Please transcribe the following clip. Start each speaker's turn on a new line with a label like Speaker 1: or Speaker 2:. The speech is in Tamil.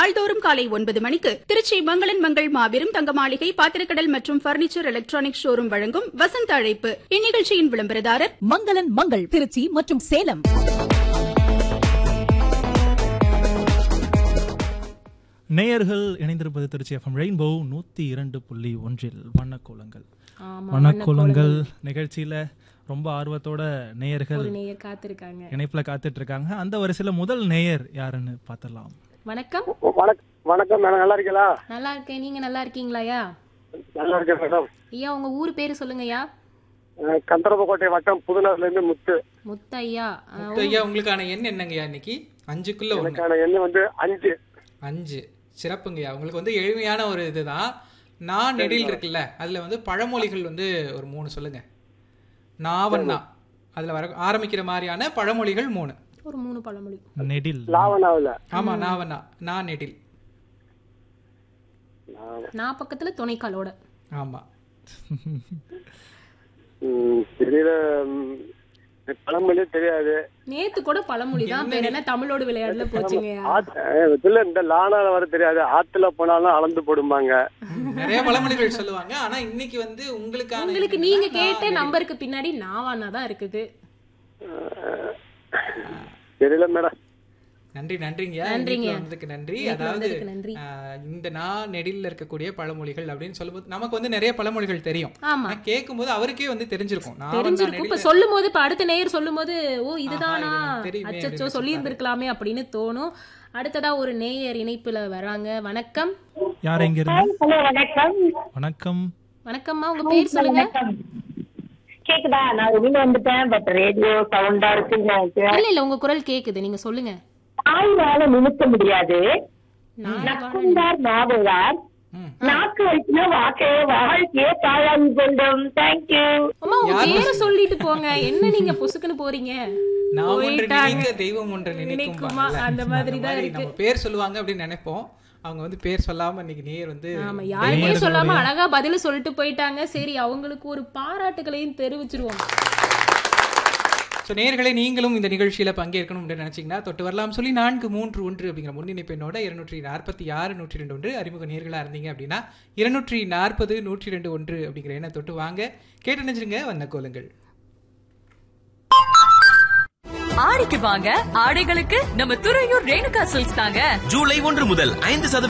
Speaker 1: நாள்தோறும் காலை ஒன்பது மணிக்கு திருச்சி மங்களன் மங்கள் மாபெரும் தங்க மாளிகை பாத்திரக்கடல் மற்றும் பர்னிச்சர் எலக்ட்ரானிக் ஷோரூம் வழங்கும் வசந்த அழைப்பு இந்நிகழ்ச்சியின் விளம்பரதாரர்
Speaker 2: மங்களன் மங்கள் திருச்சி மற்றும் சேலம்
Speaker 3: நேயர்கள் இணைந்திருப்பது திருச்சி எஃப்எம் ரெயின்போ நூத்தி இரண்டு புள்ளி ஒன்றில் வண்ணக்கோலங்கள்
Speaker 4: ஆமா
Speaker 3: வண்ணக்கோலங்கள் நிகழ்ச்சியில ரொம்ப ஆர்வத்தோட நேயர்கள்
Speaker 4: ஒரு நேயர் காத்திருக்காங்க
Speaker 3: இணைப்புல காத்துட்டு இருக்காங்க அந்த வரிசையில முதல் நேயர் யாருன்னு பார்த்தலாம்
Speaker 4: வணக்கம்
Speaker 5: வணக்கம் வணக்கம் மேடம் நல்லா இருக்கீங்களா
Speaker 4: நல்லா இருக்கேன் நீங்க நல்லா இருக்கீங்களாயா
Speaker 5: நல்லா இருக்கேன் மேடம்
Speaker 4: ஐயா உங்க ஊர் பேரு சொல்லுங்கய்யா
Speaker 5: அஹ் கந்தரப்பக்கோட்டை வட்டம் புதுநகர்ல இருந்து முத்து
Speaker 4: முத்தையா ஆ,
Speaker 6: முத்து ஐயா உங்களுக்கான எண் என்னங்கய்யா இன்னைக்கு அஞ்சுக்குள்ள ஒண்ணு
Speaker 5: எனக்கான எண்ணு வந்து அஞ்சு
Speaker 6: அஞ்சு சிறப்புங்கய்யா உங்களுக்கு வந்து எளிமையான ஒரு இதுதான் நான் நெடில் இருக்குல்ல அதுல வந்து பழமொழிகள் வந்து ஒரு மூணு சொல்லுங்க நாவண்ணா அதுல வர ஆரம்பிக்கிற மாதிரியான பழமொழிகள் மூணு
Speaker 4: ஒரு மூணு பழமொழி
Speaker 3: நெடில்
Speaker 5: லாவனாவில்
Speaker 6: ஆமா நாவண்ணா நான் நெடில்
Speaker 4: நான் பக்கத்துல துணைக்காலோட
Speaker 6: ஆமா
Speaker 5: ம், தெரியல ம், பழமொழியே தெரியாது
Speaker 4: நேத்து கூட பழமொழி தான் பேர் என்ன தமிழோடு விளையாடல போச்சுங்கய்யா
Speaker 5: ஆத்து- அஹ் இதுல இந்த லானால வர தெரியாது ஆத்துல போனாலும் அளந்து போடுமாங்க
Speaker 6: நிறைய பழமொழிகள் சொல்லுவாங்க ஆனா இன்னைக்கு வந்து உங்களுக்கான
Speaker 4: உங்களுக்கு
Speaker 6: எண்
Speaker 4: நீங்க
Speaker 6: என்னன்னா,
Speaker 4: கேட்ட
Speaker 6: நான்
Speaker 4: நம்பருக்கு பின்னாடி நாவானா தான் இருக்குது
Speaker 5: தெரியல மேடம்
Speaker 6: நன்றி நன்றிங்க
Speaker 4: நன்றிங்க.
Speaker 6: இன்னைக்கு வந்ததுக்கு நன்றி
Speaker 4: இன்னைக்கு
Speaker 6: அதாவது
Speaker 4: வந்ததுக்கு நன்றி.
Speaker 6: ஆஹ், இந்த நான் நெடில்ல இருக்கக்கூடிய பழமொழிகள் அப்படின்னு சொல்லும்போது நமக்கு வந்து நிறைய பழமொழிகள் தெரியும்
Speaker 4: ஆமா
Speaker 6: ஆனா கேட்கும்போது அவருக்கே வந்து தெரிஞ்சிருக்கும் நான் வந்து
Speaker 4: தெரிஞ்சிருக்கும் இப்ப
Speaker 6: நெடில்ல-
Speaker 4: சொல்லும் போது இப்ப அடுத்த நேயர் சொல்லும் போது ஓ இதுதானா
Speaker 6: இது எனக்கு தெரியுமே
Speaker 4: அச்சச்சோ
Speaker 6: அப்படின்னு
Speaker 4: சொல்லி இருந்திருக்கலாமே அப்படின்னு தோணும் அடுத்ததா ஒரு நேயர் இணைப்புல வராங்க வணக்கம்
Speaker 3: யார் எங்க இருந்து
Speaker 7: ஹலோ வணக்கம்
Speaker 3: வணக்கம்
Speaker 4: வணக்கம்மா உங்க பேர் சொல்லுங்க
Speaker 7: வணக்கம் கேக்குதா நான் வெளியில வந்துட்டேன் பட் ரேடியோ சவுண்டா இருக்குங்க
Speaker 4: இல்ல இல்ல உங்க குரல் கேக்குது நீங்க சொல்லுங்க
Speaker 7: தாய்வால நிமித்த முடியாது
Speaker 4: நான்
Speaker 7: நக்குந்தார் நாவுவார்
Speaker 6: ம்.
Speaker 7: நாக்கு வச்சுனா வாக்கே வாழ்க்கையே தாயாகி கொண்டோம் தேங்க்யூ
Speaker 4: அம்மா உங்க பேரை சொல்லிட்டு போங்க என்ன நீங்க பொசுக்குன்னு போறீங்க
Speaker 6: நான் ஒன்று
Speaker 4: போயிட்டாங்க.
Speaker 6: நினைக்க தெய்வம் ஒன்று
Speaker 4: நினைக்குமா?
Speaker 6: நினைக்கும்
Speaker 4: அந்த மாதிரி தான் இருக்கு.
Speaker 6: நம்ம பேர் சொல்லுவாங்க அப்படின்னு நினைப்போம் அவங்க வந்து பேர் சொல்லாம இன்னைக்கு நேர் வந்து
Speaker 4: ஆமா யாருமே சொல்லாம அழகா பதில சொல்லிட்டு போயிட்டாங்க சரி அவங்களுக்கு ஒரு பாராட்டுகளையும் தெரிவிச்சிருவோம்
Speaker 6: ஸோ நேர்களை நீங்களும் இந்த நிகழ்ச்சியில பங்கேற்கணும் அப்படின்னு நினைச்சீங்கன்னா தொட்டு வரலாம் சொல்லி நான்கு மூன்று ஒன்று அப்படிங்கிற முன்னிணைப்பு எண்ணோட இருநூற்றி நாற்பத்தி ஆறு நூற்றி ரெண்டு ஒன்று அறிமுக நேர்களா இருந்தீங்க அப்படின்னா இருநூற்றி நாற்பது நூற்றி ரெண்டு ஒன்று அப்படிங்கிற எண்ணை தொட்டு வாங்க கேட்டு நினைச்சிருங்க வந்த கோலுங்கள்
Speaker 2: ஆடிக்கு வாங்க ஆடைகளுக்கு நம்ம துறையூர் ரேணுகா சில்க்ஸ் தாங்க
Speaker 8: ஜூலை ஒன்று முதல் ஐந்து சதவீதம்